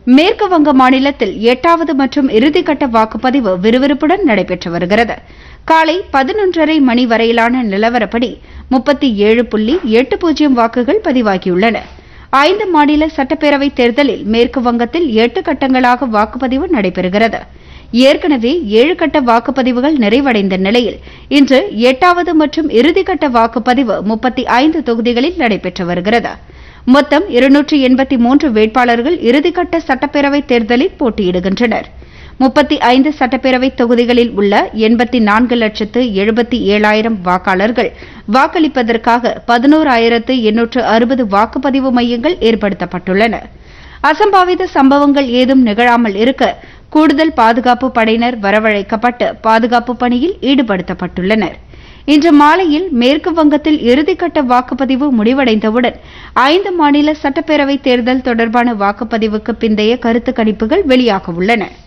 மேற்கு வங்க மாநிலத்தில் எட்டாவது மற்றும் இறுதிக்கட்ட வாக்குப்பதிவு விறுவிறுப்புடன் நடைபெற்று வருகிறது காலை பதினொன்றரை மணி வரையிலான நிலவரப்படி முப்பத்தி ஏழு புள்ளி எட்டு பூஜ்ஜியம் வாக்குகள் பதிவாகியுள்ளன ஐந்து மாநில சட்டப்பேரவைத் தேர்தலில் மேற்கு வங்கத்தில் எட்டு கட்டங்களாக வாக்குப்பதிவு நடைபெறுகிறது ஏற்கனவே ஏழு கட்ட வாக்குப்பதிவுகள் நிறைவடைந்த நிலையில் இன்று எட்டாவது மற்றும் இறுதிக்கட்ட வாக்குப்பதிவு முப்பத்தி ஐந்து தொகுதிகளில் நடைபெற்று வருகிறது மொத்தம் இருநூற்று எண்பத்தி மூன்று வேட்பாளர்கள் இறுதிக்கட்ட சட்டப்பேரவைத் தேர்தலில் போட்டியிடுகின்றனர் முப்பத்தி ஐந்து சட்டப்பேரவைத் தொகுதிகளில் உள்ள எண்பத்தி நான்கு லட்சத்து எழுபத்தி ஏழாயிரம் வாக்காளர்கள் வாக்களிப்பதற்காக பதினோராயிரத்து எண்ணூற்று அறுபது வாக்குப்பதிவு மையங்கள் ஏற்படுத்தப்பட்டுள்ளன அசம்பாவித சம்பவங்கள் ஏதும் நிகழாமல் இருக்க கூடுதல் பாதுகாப்பு படையினர் வரவழைக்கப்பட்டு பாதுகாப்பு பணியில் ஈடுபடுத்தப்பட்டுள்ளனர் இன்று மாலையில் மேற்கு வங்கத்தில் இறுதிக்கட்ட வாக்குப்பதிவு முடிவடைந்தவுடன் ஐந்து மாநில சட்டப்பேரவைத் தேர்தல் தொடர்பான வாக்குப்பதிவுக்கு பிந்தைய கருத்து கணிப்புகள் வெளியாக உள்ளன